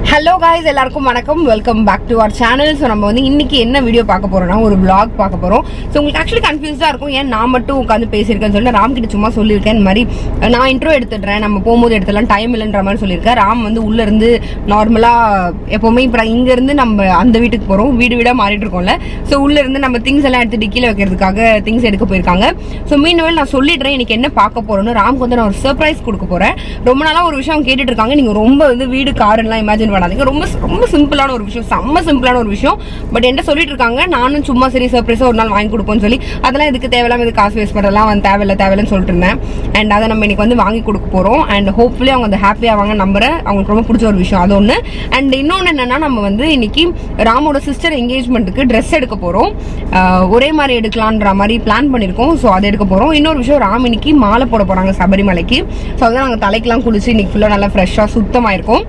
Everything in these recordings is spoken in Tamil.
ஹலோ காய்ஸ் எல்லாருக்கும் வணக்கம் welcome back to our channel so நம்ம வந்து இன்னைக்கு என்ன வீடியோ பார்க்க போறோம்னா ஒரு vlog பார்க்க போறோம் ஸோ உங்களுக்கு ஆக்சுவலி கன்ஃபியூஸ்டா இருக்கும் ஏன் நான் மட்டும் உட்காந்து பேசியிருக்கேன்னு சொல்லிட்டு ராம் கிட்ட சும்மா சொல்லியிருக்கேன் இந்த மாதிரி அஹ், நான் இன்ட்ரோ எடுத்துடுறேன் நம்ம போகும்போது எடுத்துலாம் டைம் இல்லைன்ற மாதிரி சொல்லியிருக்கேன் ராம் வந்து உள்ள இருந்து நார்மலா எப்பவுமே இப்போ இங்க இருந்து நம்ம அந்த வீட்டுக்கு போறோம் வீடு வீடா மாறிட்டு இருக்கோம்ல ஸோ உள்ள இருந்து நம்ம திங்ஸ் எல்லாம் எடுத்து டிக்கில வைக்கிறதுக்காக திங்ஸ் எடுக்க போயிருக்காங்க ஸோ மீன்வெல் நான் சொல்லிடுறேன் இன்னைக்கு என்ன பார்க்க போறோம்னு ராம்க்கு வந்து நான் ஒரு சர்ப்ரைஸ் கொடுக்க போறேன் ரொம்ப நாளா ஒரு விஷயம் கேட்டுட்டு இருக்காங்க நீங்க ரொம்ப வந்து வீடு காருலாம் இமேஜின் பண்ணாதீங்க ரொம்ப ரொம்ப சிம்பிளான ஒரு விஷயம் செம்ம சிம்பிளான ஒரு விஷயம் பட் என்ன சொல்லிட்டு இருக்காங்க நானும் சும்மா சரி சர்ப்ரைஸா ஒரு நாள் வாங்கி கொடுப்போம்னு சொல்லி அதெல்லாம் இதுக்கு தேவையில்லாம இது காசு வேஸ்ட் பண்ணலாம் வந்து தேவையில்ல தேவையில்லன்னு சொல்லிட்டு இருந்தேன் அண்ட் அதை நம்ம இன்னைக்கு வந்து வாங்கி கொடுக்க போறோம் அண்ட் ஹோப்ஃபுல்லி அவங்க அந்த ஹாப்பியா வாங்க நம்புறேன் அவங்களுக்கு ரொம்ப பிடிச்ச ஒரு விஷயம் அது ஒன்று அண்ட் இன்னொன்று என்னன்னா நம்ம வந்து இன்னைக்கு ராமோட சிஸ்டர் என்கேஜ்மெண்ட்டுக்கு ட்ரெஸ் எடுக்க போறோம் ஆஹ் ஒரே மாதிரி எடுக்கலான்ற மாதிரி பிளான் பண்ணியிருக்கோம் ஸோ அதை எடுக்க போறோம் இன்னொரு விஷயம் ராம் இன்னைக்கு மாலை போட போறாங்க சபரிமலைக்கு ஸோ அதான் நாங்கள் தலைக்கெல்லாம் குளிச்சு இன்னைக்கு ஃபுல்லாக நல்லா ஃப்ரெஷ்ஷாக சுத்தமாக இருக்கும்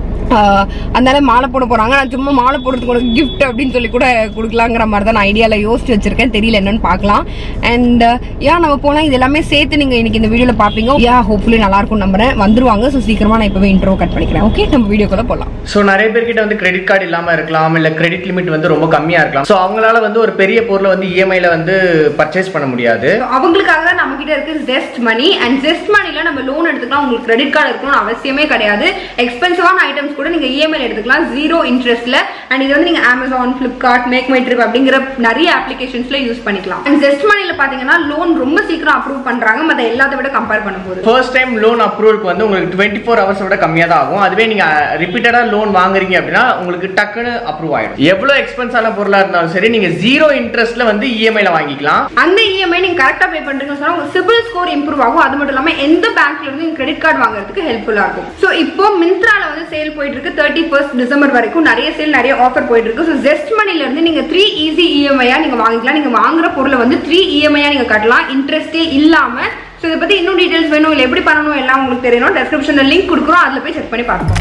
ஆஹ் அதனால மாலை போட போறாங்க நான் சும்மா மாலை போடுறதுக்கு ஒரு கிஃப்ட் அப்படின்னு சொல்லி கூட கொடுக்கலாங்கிற மாதிரி தான் நான் ஐடியால யோசிச்சு வச்சிருக்கேன் தெரியல என்னன்னு பார்க்கலாம் அண்ட் யா நம்ம போலாம் இது எல்லாமே சேர்த்து நீங்க இன்னைக்கு இந்த வீடியோல பாப்பீங்க யா ஹோப்ஃபுல்லி நல்லா இருக்கும் நம்புறேன் வந்துருவாங்க ஸோ சீக்கிரமா நான் இப்பவே இன்ட்ரோ கட் பண்ணிக்கிறேன் ஓகே நம்ம வீடியோக்குள்ள போலாம் ஸோ நிறைய பேர்கிட்ட வந்து கிரெடிட் கார்டு இல்லாமல் இருக்கலாம் இல்லை கிரெடிட் லிமிட் வந்து ரொம்ப கம்மியாக இருக்கலாம் ஸோ அவங்களால வந்து ஒரு பெரிய பொருளை வந்து இஎம்ஐல வந்து பர்ச்சேஸ் பண்ண முடியாது So, அவங்களுக்காக தான் நம்ம கிட்ட இருக்கு ஜெஸ்ட் மணி அண்ட் ஜெஸ்ட் மணில நம்ம லோன் எடுத்துக்கலாம் உங்களுக்கு கிரெடிட் கார்டு இருக்கணும்னு அவசியமே கிடையாது எக்ஸ்பென்சிவான ஐட்டம்ஸ் கூட நீங்க இஎம்ஐ எடுத்துக்கலாம் ஜீரோ இன்ட்ரெஸ்ட்ல அண்ட் இது வந்து நீங்க Amazon Flipkart MakeMyTrip அப்படிங்கிற நிறைய அப்ளிகேஷன்ஸ்ல யூஸ் பண்ணிக்கலாம் அண்ட் ஜெஸ்ட் மணில பாத்தீங்கன்னா லோன் ரொம்ப சீக்கிரம் அப்ரூவ் பண்றாங்க மத்த எல்லாத்த விட கம்பேர் பண்ணும்போது ஃபர்ஸ்ட் டைம் லோன் அப்ரூவலுக்கு வந்து உங்களுக்கு டுவெண்ட்டி ஃபோர் ஹவர்ஸ் விட கம்மியாக தான் ஆகும் அதுவே நீங்கள் ரிப்பீட்டடாக லோன் வாங்குறீங்க அப்படின்னா உங்களுக்கு டக்குன்னு அப்ரூவ் ஆகிடும் எவ்வளோ எக்ஸ்பென்ஸான பொருளாக இருந்தாலும் சரி நீங்கள் ஜீரோ இன்ட்ரெஸ்ட்ல வந்து இஎம்ஐல வாங்கிக்கலாம் அந்த இஎம்ஐ நீங்க கரெக்டா பே பண்றீங்கன்னு சொன்னா உங்க சிபில் ஸ்கோர் இம்ப்ரூவ் ஆகும் அது மட்டும் இல்லாம எந்த பேங்க்ல இருந்து நீங்க கிரெடிட் கார்டு வாங்குறதுக்கு ஹெல்ப்ஃபுல்லா இருக்கும் சோ இப்போ மிந்த்ரால வந்து சேல் போயிட்டு இருக்கு தேர்ட்டி ஃபர்ஸ்ட் டிசம்பர் வரைக்கும் நிறைய சேல் நிறைய ஆஃபர் போயிட்டு இருக்கு ஸோ ஜெஸ்ட் மணில இருந்து நீங்க த்ரீ ஈஸி இஎம்ஐயா நீங்க வாங்கிக்கலாம் நீங்க வாங்குற பொருளை வந்து த்ரீ இஎம்ஐயா நீங்க கட்டலாம் இன்ட்ரெஸ்டே இல்லாம ஸோ இதை பத்தி இன்னும் டீடைல்ஸ் வேணும் இல்லை எப்படி பண்ணணும் எல்லாம் உங்களுக்கு தெரியணும் டெஸ்கிரிப்ஷன்ல லிங்க் கொடுக்குறோம் அதுல போய் செக் பண்ணி பார்ப்போம்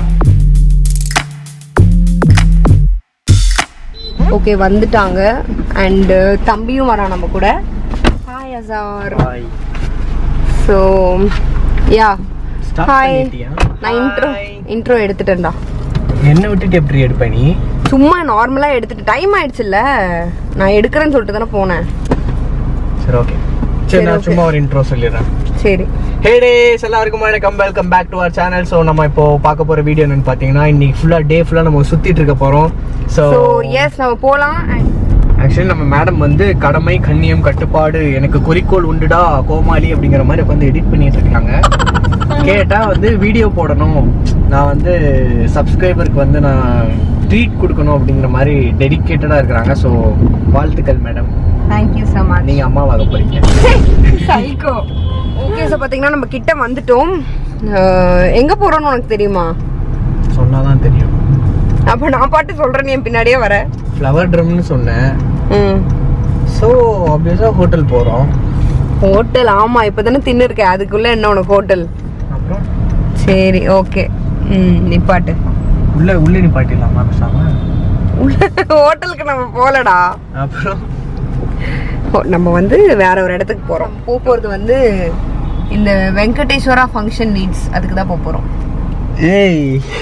ஓகே வந்துட்டாங்க அண்ட் தம்பியும் வரான் நம்ம கூட hi Azhar so yeah Start hi பண்ணிட்டியா? நான் இன்ட்ரோ Hi. இன்ட்ரோ எடுத்துட்டேன்டா என்ன விட்டுட்டு எப்படி எடுப்ப நீ சும்மா நார்மலா எடுத்துட்டு டைம் ஆயிடுச்சுல்ல நான் எடுக்கிறேன்னு சொல்லிட்டு தானே போனேன் சரி ஓகே சரி, சரி நான் okay. சும்மா ஒரு இன்ட்ரோ சொல்லிடுறேன் சரி ஹே டேஸ் எல்லாருக்கும் வணக்கம் welcome back to our channel so நம்ம இப்போ பார்க்க போற வீடியோ என்னன்னு பார்த்தீங்கன்னா இன்னைக்கு ஃபுல்லா டே ஃபுல்லா நம்ம சுத்திட்டு இருக்க போறோம் ஸோ ஸோ எஸ் நம்ம போலாம் and ஆக்சுவலி நம்ம மேடம் வந்து கடமை கண்ணியம் கட்டுப்பாடு எனக்கு குறிக்கோள் உண்டுடா கோமாளி அப்படிங்கிற மாதிரி உட்காந்து எடிட் பண்ணிட்டு இருக்காங்க கேட்டா வந்து வீடியோ போடணும் நான் வந்து சப்ஸ்கிரைபருக்கு வந்து நான் ட்ரீட் கொடுக்கணும் அப்படிங்கிற மாதிரி டெடிக்கேட்டடா இருக்கிறாங்க ஸோ வாழ்த்துக்கள் madam thank you so much நீங்க அம்மாவாக போறீங்க சைக்கோ ஓகே ஸோ பார்த்தீங்கன்னா நம்ம கிட்ட வந்துட்டோம் அஹ், எங்க போறோம்னு உனக்கு தெரியுமா சொன்னாதான் தெரியும் அப்ப நான் பாட்டு சொல்றேன் நீ என் பின்னாடியே வர ஃப்ளவர் ட்ரம்னு சொன்னேன் ம் ஸோ ஆப்வியஸாக ஹோட்டல் போகிறோம் ஹோட்டல் ஆமா இப்பதானே தின்னு இருக்கேன் அதுக்குள்ள என்ன உனக்கு ஹோட்டல் அப்புறம் சரி ஓகே ம் நிப்பாட்டு உள்ளே உள்ளே நிப்பாட்டிடலாமா பேசாம ஹோட்டலுக்கு நம்ம போலடா அப்புறம் ஓ, நம்ம வந்து வேற ஒரு இடத்துக்கு போறோம் போக போறது வந்து இந்த வெங்கடேஸ்வரா ஃபங்க்ஷன் நீட்ஸ் அதுக்கு தான் போக போறோம் ஏய்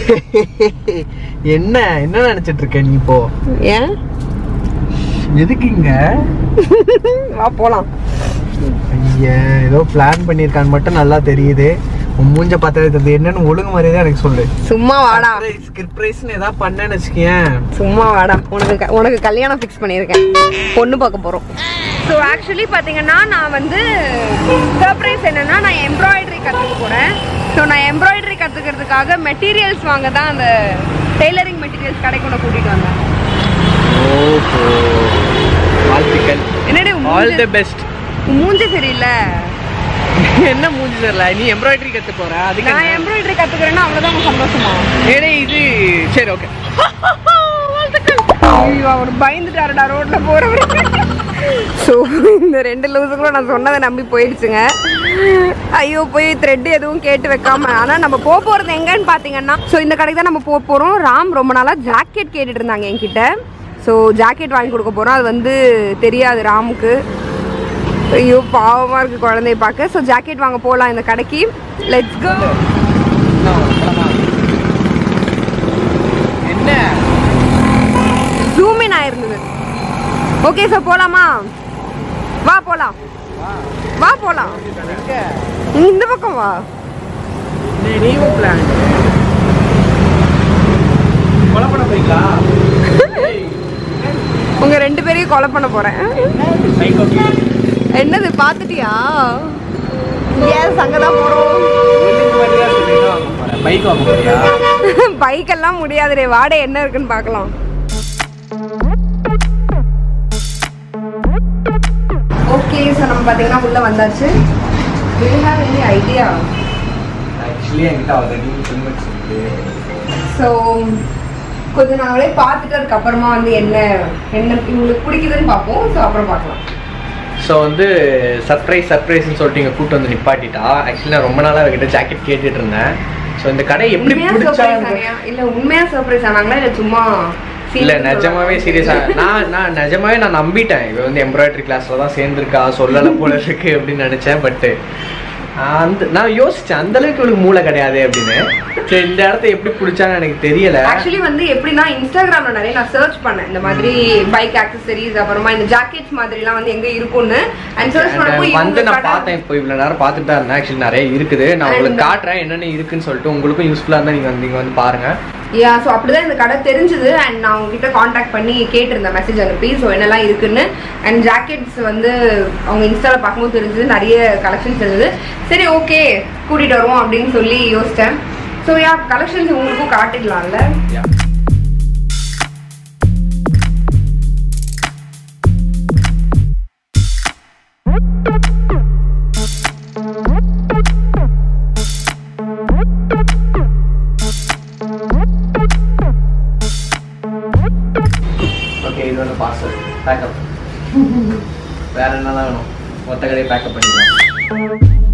என்ன என்ன நினைச்சிட்டு இருக்க நீ இப்போ ஏன் எதுக்கு இங்க வா போலாம் ஐயா ஏதோ பிளான் பண்ணிருக்கான்னு மட்டும் நல்லா தெரியுது உன் மூஞ்ச பார்த்தாலே தெரியுது என்னன்னு ஒழுங்கு மாதிரியே எனக்கு சொல்லு சும்மா வாடா சர்ப்ரைஸ்னு ஏதாவது பண்ணேன்னு வச்சுக்கேன் சும்மா வாடா உனக்கு க- உனக்கு கல்யாணம் ஃபிக்ஸ் பண்ணியிருக்கேன் பொண்ணு பார்க்க போறோம் ஸோ ஆக்சுவலி பார்த்தீங்கன்னா நான் வந்து சர்ப்ரைஸ் என்னன்னா நான் எம்ப்ராய்டரி கற்றுக்க போறேன் ஸோ நான் எம்ப்ராய்டரி கற்றுக்கிறதுக்காக மெட்டீரியல்ஸ் வாங்க தான் அந்த டெய்லரிங் மெட்டீரியல்ஸ் கடைக்கு உன்னை கூட்டிட்டு வந்தேன் ஓஹோ வாழ்த்துக்கள் என்னடி உன் ஆல் மூஞ்சி- தி பெஸ்ட் உன் மூஞ்சி சரியில்லை என்ன மூஞ்சி தெரியல நீ எம்ப்ராய்டரி கத்து போற அதுக்கு நான் என்ன? எம்ப்ராய்டரி கற்றுக்கிறேன்னா அவ்வளோதான் உனக்கு சந்தோஷமா ஏடே இது சரி ஓகே ஐயோ அவர் பயந்துட்டாருடா ரோட்ல போறவர் ஸோ இந்த ரெண்டு லூசுங்களும் நான் சொன்னதை நம்பி போயிடுச்சுங்க ஐயோ போய் த்ரெட் எதுவும் கேட்டு வைக்காம ஆனால் நம்ம போக போகிறது எங்கன்னு பார்த்தீங்கன்னா ஸோ இந்த கடைக்கு தான் நம்ம போக போகிறோம் ராம் ரொம்ப நாளாக ஜாக்கெட் கேட்டுட்டு இருந்தாங்க என்கிட்ட ஸோ ஜாக்கெட் வாங்கி கொடுக்க போகிறோம் அது வந்து தெரியாது ராமுக்கு ஐயோ பாவமாக இருக்குது குழந்தைய பார்க்க ஸோ ஜாக்கெட் வாங்க போகலாம் இந்த கடைக்கு லெட்ஸ் கோ ஓகே சார் போலாமா வா போலாம் வா போலாம் இந்த பக்கம் வா நீவும் பிளான் கொலை பண்ண போறீங்களா உங்க ரெண்டு பேரையும் கொலை பண்ண போறேன் சைக்கோ என்னது பாத்துட்டியா ஏன் அங்கதான் போறோம் பைக் வாங்க போறியா பைக் எல்லாம் முடியாதுடே வாடகை என்ன இருக்குன்னு பார்க்கலாம் ஓகே சார் நம்ம பார்த்தீங்கன்னா உள்ள வந்தாச்சு Do you have any idea? Actually என்கிட்ட ஆல்ரெடி ஹெல்மெட்ஸ் இருக்கு ஸோ கொஞ்ச நாளே பார்த்துட்டு அதுக்கப்புறமா வந்து என்ன என்ன உங்களுக்கு பிடிக்குதுன்னு பார்ப்போம் ஸோ அப்புறம் பார்க்கலாம் ஸோ வந்து சர்ப்ரைஸ் சர்ப்ரைஸ்னு சொல்லிட்டு இங்கே கூட்டு வந்து நிப்பாட்டிட்டா ஆக்சுவலி நான் ரொம்ப நாளாக அவகிட்ட ஜாக்கெட் கேட்டுட்டு இருந்தேன் ஸோ இந்த கடை எப்படி உண்மையா பிடிச்சா சர்ப்ரைஸ் ஆனியா இல்ல உண்மையா சர்ப்ரைஸ் ஆனாங்களா இல்ல சும்மா இல்ல நிஜமாவே சீரியஸா நான் நான் நிஜமாவே நான் நம்பிட்டேன் இவ வந்து எம்ப்ராய்டரி கிளாஸ்ல தான் சேர்ந்திருக்கா சொல்லல போல இருக்கு அப்படின்னு நினைச்சேன் பட் அந்த நான் யோசிச்சேன் அந்த அளவுக்கு இவளுக்கு மூளை கிடையாது அப்படின்னு சரி இந்த இடத்த எப்படி பிடிச்சான்னு எனக்கு தெரியல ஆக்சுவலி வந்து எப்படின்னா இன்ஸ்டாகிராம்ல நிறைய நான் சர்ச் பண்ணேன் இந்த மாதிரி பைக் ஆக்சசரிஸ் அப்புறமா இந்த ஜாக்கெட்ஸ் மாதிரிலாம் வந்து எங்க இருக்கும்னு அண்ட் சர்ச் And பண்ணப்போ வந்து இவங்க நான் கடை- பார்த்தேன் இப்போ இவ்வளவு நேரம் பார்த்துட்டு தான் இருந்தேன் ஆக்சுவலி நிறைய இருக்குது நான் உங்களுக்கு And- காட்டுறேன் என்னென்ன இருக்குன்னு சொல்லிட்டு உங்களுக்கும் யூஸ்ஃபுல்லா இருந்தா நீங்க வந்து நீங்க வந்து பாருங்க யா ஸோ அப்படிதான் இந்த கடை தெரிஞ்சது அண்ட் நான் உங்ககிட்ட காண்டாக்ட் பண்ணி கேட்டிருந்தேன் மெசேஜ் அனுப்பி ஸோ என்னெல்லாம் இருக்குன்னு அண்ட் ஜாக்கெட்ஸ் வந்து அவங்க இன்ஸ்டாவில் பார்க்கும்போது தெரிஞ்சது நிறைய கலெக்ஷன்ஸ் இருந்தது சரி ஓகே கூட்டிகிட்டு வருவோம் அப்படின்னு சொல்லி யோசித்தேன் ஸோ யா கலெக்ஷன்ஸ் உங்களுக்கும் காட்டிடலாம்ல ஓகே இது வந்து பார்சல் பேக்கப் வேற என்னலாம் வேணும் மொத்த கடையை பேக்கப் பண்ணிக்கலாம்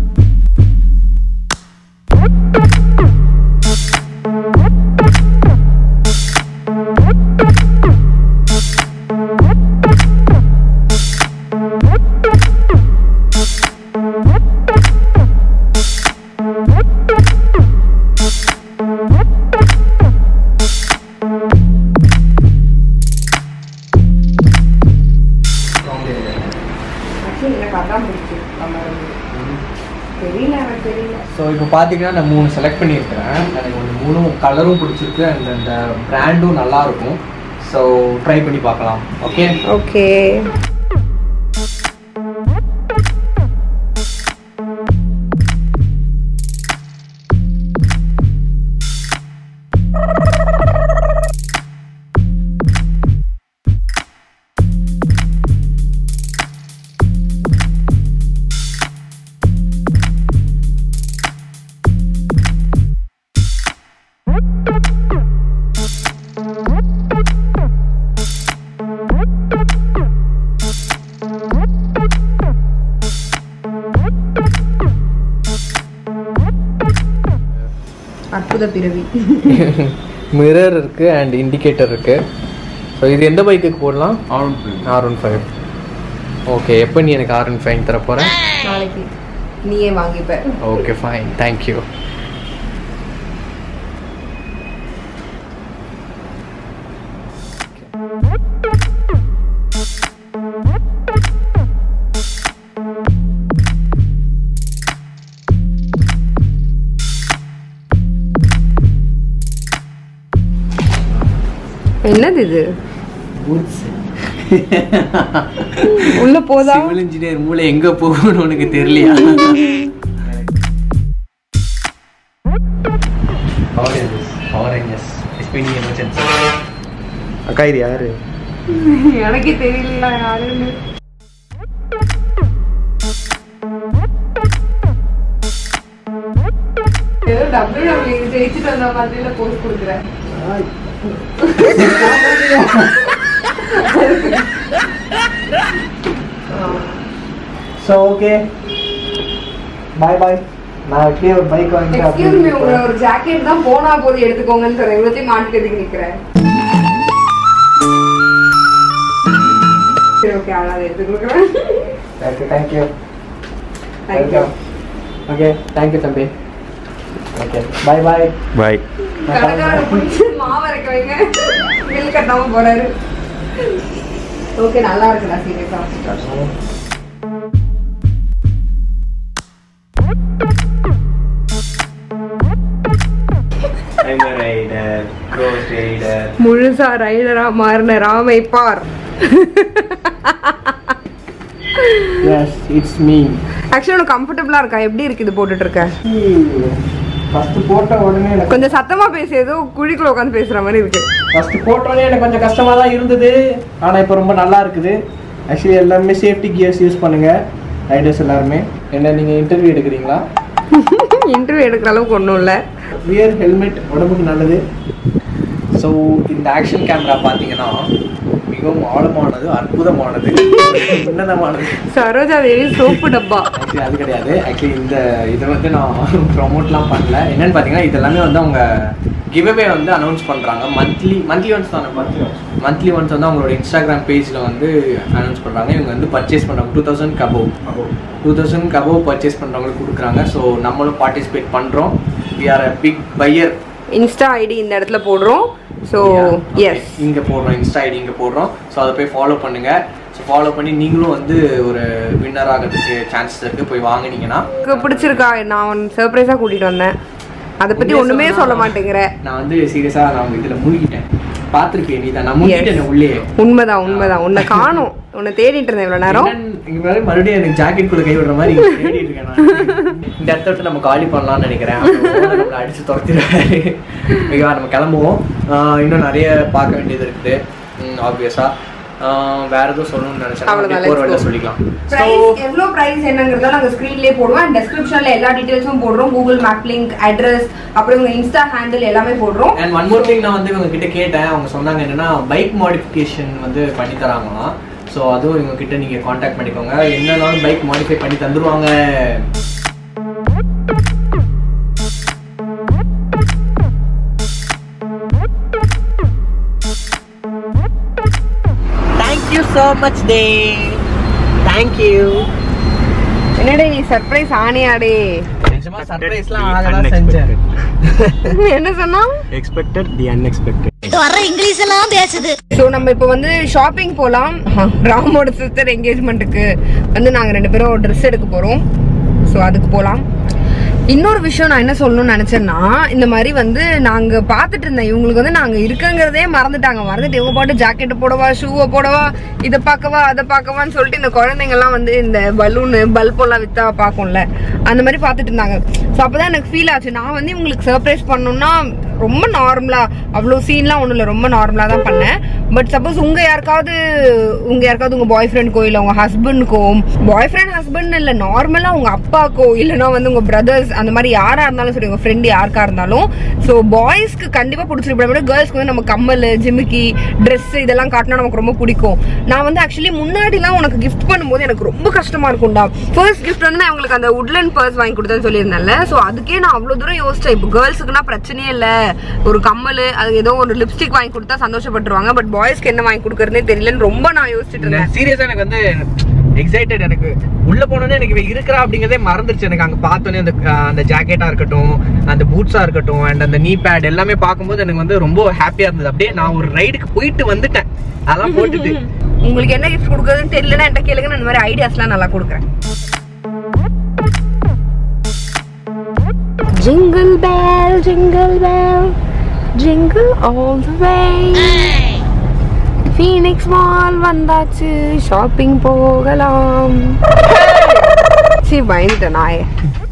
ஆக்சுவலி எனக்கு அதான் பிடிச்சி தெரியல எனக்கு தெரியல ஸோ இப்போ பார்த்தீங்கன்னா நான் மூணு செலக்ட் பண்ணியிருக்கிறேன் எனக்கு வந்து மூணும் கலரும் பிடிச்சிருக்கு அண்ட் அந்த பிராண்டும் நல்லா இருக்கும் ஸோ ட்ரை பண்ணி பார்க்கலாம் ஓகே ஓகே அற்புத பிறவி மிரர் இருக்கு அண்ட் இண்டிகேட்டர் இருக்கு ஸோ இது எந்த பைக்குக்கு போடலாம் ஆர் ஒன் ஃபைவ் ஓகே எப்போ நீ எனக்கு ஆர் ஒன் ஃபைவ் தர போற நாளைக்கு நீயே வாங்கிப்ப ஓகே ஃபைன் தேங்க்யூ என்னது இது உள்ள போதா சிவில் இன்ஜினியர் மூளை எங்க போகணும்னு உனக்கு தெரியலையா அக்கா இது யாரு எனக்கே தெரியல யாருன்னு ஏதோ டபுள் டபுள் ஜெயிச்சுட்டு வந்த மாதிரில போஸ்ட் கொடுக்குறேன் ஸோ ஓகே பாய் பாய் நான் அப்படியே ஒரு பைக் வாங்கிட்டு எக்ஸ்கியூஸ் மீ உங்களை ஒரு ஜாக்கெட் தான் போனா போது எடுத்துக்கோங்கன்னு சொல்றேன் இவ்வளோத்தையும் மாட்டிக்கிறதுக்கு நிக்கிறேன் சரி ஓகே அதான் எடுத்து கொடுக்குறேன் thank you thank you thank you okay thank you தம்பி ஓகே பாய் பாய் பாய் கடைக்காரரை பிடிச்சி மாவு அரைக்க வைங்க பில் கட்டாம போறாரு ஓகே நல்லா இருக்குடா சீரியஸா I'm a rider, ghost rider. முழுசா ரைடரா மாறின ராமை பார் Yes, it's me. ஆக்சுவலி உனக்கு கம்ஃபர்டபுளா இருக்கா எப்படி இருக்கு இது போட்டுட்டு இருக்க ஃபர்ஸ்ட் போட்ட உடனே எனக்கு கொஞ்சம் சத்தமா பேசு ஏதோ குழிக்குள்ள உட்காந்து பேசுற மாதிரி இருக்கு ஃபர்ஸ்ட் போட்ட உடனே எனக்கு கொஞ்சம் கஷ்டமா தான் இருந்தது ஆனா இப்போ ரொம்ப நல்லா இருக்குது ஆக்சுவலி எல்லாமே சேஃப்டி கியர்ஸ் யூஸ் பண்ணுங்க ரைடர்ஸ் எல்லாருமே என்ன நீங்க இன்டர்வியூ எடுக்கிறீங்களா இன்டர்வியூ எடுக்கிற அளவுக்கு ஒன்றும் இல்லை வியர் ஹெல்மெட் உடம்புக்கு நல்லது ஸோ இந்த ஆக்ஷன் கேமரா பார்த்தீங்கன்னா மிகவும் ஆழமானது அற்புதமானது உன்னதமானது சரோஜா தேவி சோப்பு டப்பா ஆக்சுவலி அது கிடையாது ஆக்சுவலி இந்த இதை வந்து நான் ப்ரொமோட்லாம் பண்ணல என்னன்னு பார்த்தீங்கன்னா இது எல்லாமே வந்து அவங்க கிவ்அவே வந்து அனௌன்ஸ் பண்ணுறாங்க மந்த்லி மந்த்லி ஒன்ஸ் தானே மந்த்லி ஒன்ஸ் வந்து அவங்களோட இன்ஸ்டாகிராம் பேஜில் வந்து அனௌன்ஸ் பண்ணுறாங்க இவங்க வந்து பர்ச்சேஸ் பண்ணுறாங்க டூ தௌசண்ட் கபோ டூ தௌசண்ட் கபோ பர்ச்சேஸ் பண்ணுறவங்களுக்கு கொடுக்குறாங்க ஸோ நம்மளும் பார்ட்டிசிபேட் பண்ணுறோம் we are a big buyer insta ID இந்த இடத்துல போடுறோம் ஸோ எஸ் இங்க போடுறோம் இன்ஸ்டா ஐடி இங்க போடுறோம் ஸோ அதை போய் ஃபாலோ பண்ணுங்க ஸோ ஃபாலோ பண்ணி நீங்களும் வந்து ஒரு வின்னர் ஆகிறதுக்கு சான்சஸ் இருக்கு போய் வாங்குனீங்கன்னா எனக்கு பிடிச்சிருக்கா நான் சர்ப்ரைஸா கூட்டிட்டு வந்தேன் அதை பத்தி உண்மையா ஒண்ணுமே சொல்லணும்னா, சொல்ல மாட்டேங்கிற நான் வந்து சீரியஸா நான் உங்க இதுல மூழ்கிட்டேன் பார்த்திருக்கேன் நீ தான் நான் மூழ்கிட்டேன் உள்ளே உண்மைதான் உண்மைதான் உன்னை காணும் உன்னை தேடிட்டு இருந்தேன் இவ்வளவு நேரம் என்னன்னு இங்க பாரு, மறுபடியும் எனக்கு ஜாக்கெட் குள்ள கை விடுற மாதிரி இங்க தேடிட்டு இருக்கேன் நான். இந்த இடத்த விட்டு நம்ம காலி பண்ணலாம்னு நினைக்கிறேன் அப்புறம் owner நம்மளை அடிச்சு துரத்திடுவாரு ஓகேவா நம்ம கிளம்புவோம் ஆஹ் இன்னும் நிறைய பார்க்க வேண்டியது இருக்குது ஆப்வியஸா வேற எதுவும் சொல்லணும்னு நினைச்சேன் அவ்வளவுதான், அப்படியே போற let's வழியில go. சொல்லிக்கலாம் பிரைஸ் எவ்வளோ பிரைஸ் என்னங்கிறத நாங்கள் ஸ்க்ரீன்லேயே போடுவோம் அண்ட் டெஸ்கிரிப்ஷனில் எல்லா டீட்டெயில்ஸும் போடுறோம் கூகுள் மேப் லிங்க் அட்ரஸ் அப்புறம் உங்கள் இன்ஸ்டா ஹேண்டில் எல்லாமே போடுறோம் அண்ட் ஒன் மோர் திங் நான் வந்து இவங்க கிட்ட கேட்டேன் அவங்க சொன்னாங்க என்னன்னா பைக் மாடிஃபிகேஷன் வந்து பண்ணி தராங்களாம் ஸோ அதுவும் இவங்க கிட்ட நீங்க காண்டாக்ட் பண்ணிக்கோங்க என்னன்னாலும் பைக் மாடிஃபை பண்ணி தந்துருவாங்க தேங்க்யூ ஸோ மச் டே தேங்க்யூ என்னடே நீ சர்ப்ரைஸ் ஆனியாடே நிஜமா சர்ப்ரைஸ்லாம் ஆகதான் செஞ்சேன் என்ன சொன்னா expected the unexpected வர்ற இங்கிலீஷ் எல்லாம் பேசுது ஸோ நம்ம இப்போ வந்து ஷாப்பிங் போகலாம் ராமோட சிஸ்டர் என்கேஜ்மெண்ட்டுக்கு வந்து நாங்கள் ரெண்டு பேரும் ட்ரெஸ் எடுக்க போகிறோம் ஸோ அதுக்கு போகலாம் இன்னொரு விஷயம் நான் என்ன சொல்லணும்னு நினைச்சேன்னா இந்த மாதிரி வந்து நாங்க பார்த்துட்டு இருந்தேன் இவங்களுக்கு வந்து நாங்க இருக்கங்கிறதே மறந்துட்டாங்க மறந்துட்டு இவங்க பாட்டு ஜாக்கெட் போடவா ஷூவை போடவா இதை பார்க்கவா அதை பார்க்கவான்னு சொல்லிட்டு இந்த குழந்தைங்க எல்லாம் வந்து இந்த பலூனு பல்பெல்லாம் வித்தா பார்க்கும்ல அந்த மாதிரி பார்த்துட்டு இருந்தாங்க ஸோ அப்பதான் எனக்கு ஃபீல் ஆச்சு நான் வந்து இவங்களுக்கு சர்ப்ரைஸ் பண்ணணும்னா ரொம்ப நார்மலா அவ்வளோ சீன்லாம் ஒன்றும் இல்லை ரொம்ப நார்மலா தான் பண்ணேன் பட் சப்போஸ் உங்க யாருக்காவது உங்க யாருக்காவது உங்க பாய் ஃப்ரெண்டுக்கோ இல்லை உங்க ஹஸ்பண்டுக்கோ பாய் ஃப்ரெண்ட் ஹஸ்பண்ட் இல்லை நார்மலா உங்க அப்பாக்கோ இல்லைன்னா வந்து உங்க பிரதர்ஸ் அந்த மாதிரி யாரா இருந்தாலும் சரி உங்க ஃப்ரெண்ட் யாருக்கா இருந்தாலும் ஸோ பாய்ஸ்க்கு கண்டிப்பா பிடிச்சிருப்பா விட கேர்ள்ஸ்க்கு வந்து நம்ம கம்மல் ஜிமிக்கி ட்ரெஸ் இதெல்லாம் காட்டினா நமக்கு ரொம்ப பிடிக்கும் நான் வந்து ஆக்சுவலி முன்னாடிலாம் உனக்கு கிஃப்ட் பண்ணும்போது எனக்கு ரொம்ப கஷ்டமா இருக்கும்டா ஃபர்ஸ்ட் கிஃப்ட் வந்து நான் உங்களுக்கு அந்த உட்லண்ட் பர்ஸ் வாங்கி கொடுத்தேன்னு சொல்லியிருந்தேன்ல ஸோ அதுக்கே நான் அவ்வளோ தூரம் யோசிச்சேன் இப்போ கேர்ள்ஸுக்குனா பிரச்சனையே இல்லை ஒரு கம்மல் அது ஏதோ ஒரு லிப்ஸ்டிக் வாங்கி கொடுத்தா சந்தோஷப்பட்டுருவாங்க பட் பாய்ஸ்க்கு என்ன வாங்கி கொடுக்கறதே தெரியலன்னு ரொம்ப நான் யோசிச்சுட்டு இருந்தேன் சீரியஸா எனக்கு வந்து எக்ஸைட்டட் எனக்கு உள்ள போனோடனே எனக்கு இவ இருக்கிறா அப்படிங்கறதே மறந்துருச்சு எனக்கு அங்க பார்த்தோன்னே அந்த அஹ், அந்த ஜாக்கெட்டா இருக்கட்டும் அந்த பூட்ஸா இருக்கட்டும் அண்ட் அந்த நீ பேட் எல்லாமே பார்க்கும்போது எனக்கு வந்து ரொம்ப ஹாப்பியா இருந்தது அப்படியே நான் ஒரு ரைடுக்கு போயிட்டு வந்துட்டேன் அதெல்லாம் போட்டுட்டு உங்களுக்கு என்ன கிஃப்ட் கொடுக்குறதுன்னு தெரியலன்னா என்கிட்ட கேளுங்க நான் இந்த மாதிரி ஐடியாஸ்லாம் நல்லா கொடுக்குறேன் Jingle bell, jingle bell, jingle all the way. Phoenix mall வந்தாச்சு ஷாப்பிங் போகலாம் சி பயந்துட்டேன் நாயே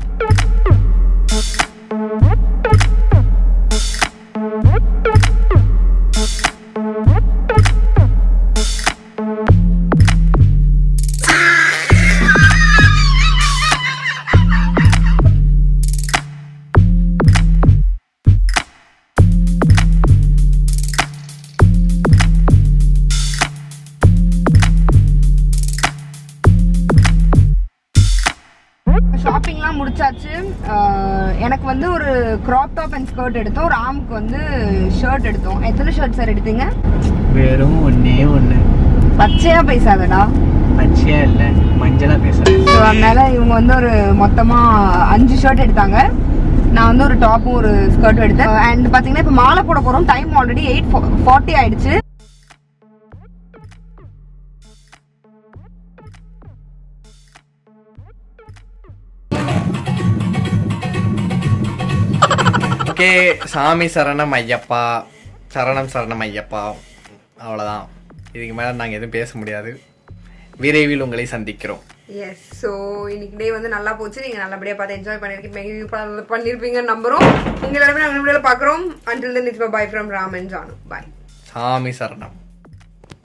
ஷாப்பிங்லாம் முடிச்சாச்சு அஹ் எனக்கு வந்து ஒரு கிராப் டாப் அண்ட் ஸ்கர்ட் எடுத்தோம் ராமுக்கு வந்து ஷர்ட் எடுத்தோம் எத்தனை ஷர்ட் சார் எடுத்தீங்க வெறும் ஒன்னே ஒண்ணு பச்சையா பேசாதடா பச்சையா இல்ல மஞ்சளா பேசுறேன் ஸோ அதனால இவங்க வந்து ஒரு மொத்தமா அஞ்சு ஷர்ட் எடுத்தாங்க நான் வந்து ஒரு டாப்பும் ஒரு ஸ்கர்ட்டும் எடுத்தேன் அண்ட் பாத்தீங்கன்னா இப்போ மாலை போட போறோம் டைம் ஆல்ரெடி எயிட் ஃபார்ட்டி ஆயிடுச்சு ஓகே சாமி சரணம் ஐயப்பா சரணம் சரணம் ஐயப்பா அவ்வளோதான் இதுக்கு மேலே நாங்கள் எதுவும் பேச முடியாது விரைவில் உங்களை சந்திக்கிறோம் எஸ் ஸோ இன்னைக்கு டே வந்து நல்லா போச்சு நீங்க நல்லபடியா பார்த்து என்ஜாய் பண்ணிருக்கீங்க பண்ணிருப்பீங்க நம்புறோம் உங்க எல்லாருமே நாங்கள் வீடியோல பாக்குறோம் until then it's bye from Raman Janu bye சாமி சரணம்